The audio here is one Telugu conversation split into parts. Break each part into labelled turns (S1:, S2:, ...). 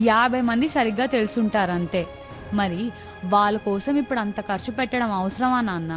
S1: యాభై మంది సరిగ్గా తెలుసుంటారు అంతే మరి వాళ్ళ కోసం ఇప్పుడు అంత ఖర్చు పెట్టడం అవసరమా నాన్న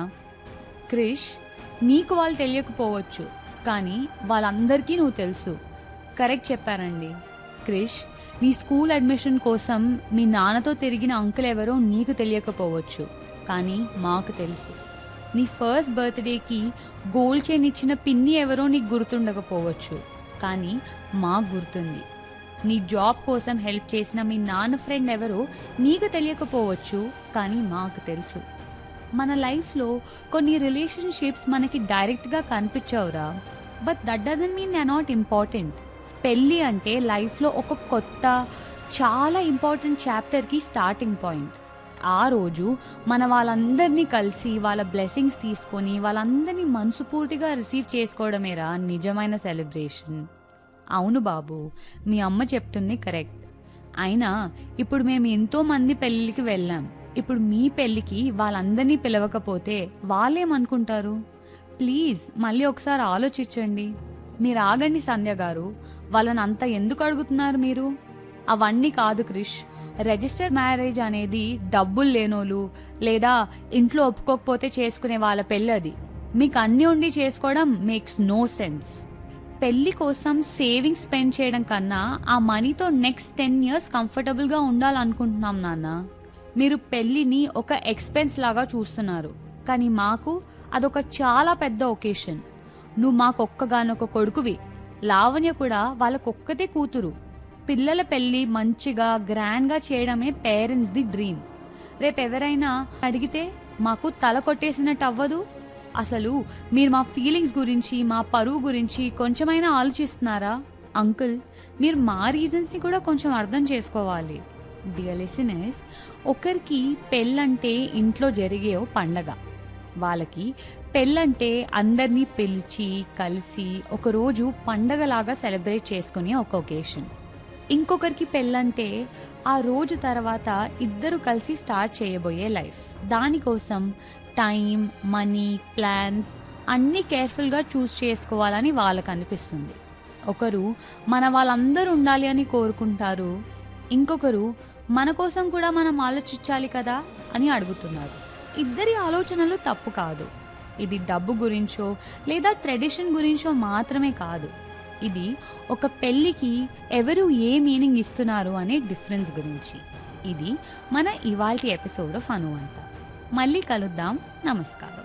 S1: క్రిష్ నీకు వాళ్ళు తెలియకపోవచ్చు కానీ వాళ్ళందరికీ నువ్వు తెలుసు కరెక్ట్ చెప్పారండి క్రిష్ నీ స్కూల్ అడ్మిషన్ కోసం మీ నాన్నతో తిరిగిన అంకుల్ ఎవరో నీకు తెలియకపోవచ్చు కానీ మాకు తెలుసు నీ ఫస్ట్ బర్త్డేకి గోల్డ్ చైన్ ఇచ్చిన పిన్ని ఎవరో నీకు గుర్తుండకపోవచ్చు కానీ మాకు గుర్తుంది నీ జాబ్ కోసం హెల్ప్ చేసిన మీ నాన్న ఫ్రెండ్ ఎవరో నీకు తెలియకపోవచ్చు కానీ మాకు తెలుసు మన లైఫ్లో కొన్ని రిలేషన్షిప్స్ మనకి డైరెక్ట్గా కనిపించవురా but that doesn't mean they not important పెళ్ళి అంటే లైఫ్లో ఒక కొత్త చాలా ఇంపార్టెంట్ చాప్టర్కి స్టార్టింగ్ పాయింట్ ఆ రోజు మన వాళ్ళందరినీ కలిసి వాళ్ళ బ్లెస్సింగ్స్ తీసుకొని వాళ్ళందరినీ మనసుపూర్తిగా రిసీవ్ చేసుకోవడమేరా నిజమైన సెలబ్రేషన్ అవును బాబు మీ అమ్మ చెప్తుంది కరెక్ట్ అయినా ఇప్పుడు మేము ఎంతో మంది పెళ్ళికి వెళ్ళాం ఇప్పుడు మీ పెళ్ళికి వాళ్ళందరినీ పిలవకపోతే వాళ్ళేమనుకుంటారు ప్లీజ్ మళ్ళీ ఒకసారి ఆలోచించండి మీరు ఆగండి సంధ్య గారు వాళ్ళని అంత ఎందుకు అడుగుతున్నారు మీరు అవన్నీ కాదు క్రిష్ రిజిస్టర్ మ్యారేజ్ అనేది డబ్బులు లేనోళ్ళు లేదా ఇంట్లో ఒప్పుకోకపోతే చేసుకునే వాళ్ళ పెళ్ళి అది మీకు అన్ని ఉండి చేసుకోవడం మేక్స్ నో సెన్స్ పెళ్లి కోసం సేవింగ్స్ స్పెండ్ చేయడం కన్నా ఆ మనీతో నెక్స్ట్ టెన్ ఇయర్స్ కంఫర్టబుల్గా ఉండాలనుకుంటున్నాం నాన్న మీరు పెళ్లిని ఒక ఎక్స్పెన్స్ లాగా చూస్తున్నారు కానీ మాకు అదొక చాలా పెద్ద ఒకేషన్ నువ్వు మాకొక్కగానొక కొడుకువి లావణ్య కూడా వాళ్ళకొక్కతే కూతురు పిల్లల పెళ్లి మంచిగా గ్రాండ్గా చేయడమే పేరెంట్స్ ది డ్రీమ్ రేపెవరైనా అడిగితే మాకు తల కొట్టేసినట్టు అవ్వదు అసలు మీరు మా ఫీలింగ్స్ గురించి మా పరువు గురించి కొంచెమైనా ఆలోచిస్తున్నారా అంకుల్ మీరు మా రీజన్స్ని కూడా కొంచెం అర్థం చేసుకోవాలి డియర్ లిసనర్స్ ఒకరికి పెళ్ళంటే ఇంట్లో జరిగే ఓ పండగ వాళ్ళకి పెళ్ళంటే అందరినీ పిలిచి కలిసి ఒకరోజు పండగలాగా సెలబ్రేట్ చేసుకునే ఒక ఒకేషన్ ఇంకొకరికి పెళ్ళంటే ఆ రోజు తర్వాత ఇద్దరు కలిసి స్టార్ట్ చేయబోయే లైఫ్ దానికోసం టైం మనీ ప్లాన్స్ అన్నీ కేర్ఫుల్గా చూస్ చేసుకోవాలని వాళ్ళకు అనిపిస్తుంది ఒకరు మన వాళ్ళందరూ ఉండాలి అని కోరుకుంటారు ఇంకొకరు మన కోసం కూడా మనం ఆలోచించాలి కదా అని అడుగుతున్నారు ఇద్దరి ఆలోచనలు తప్పు కాదు ఇది డబ్బు గురించో లేదా ట్రెడిషన్ గురించో మాత్రమే కాదు ఇది ఒక పెళ్ళికి ఎవరు ఏ మీనింగ్ ఇస్తున్నారు అనే డిఫరెన్స్ గురించి ఇది మన ఇవాల్టి ఎపిసోడ్ ఆఫ్ అనువంత మళ్ళీ కలుద్దాం నమస్కారం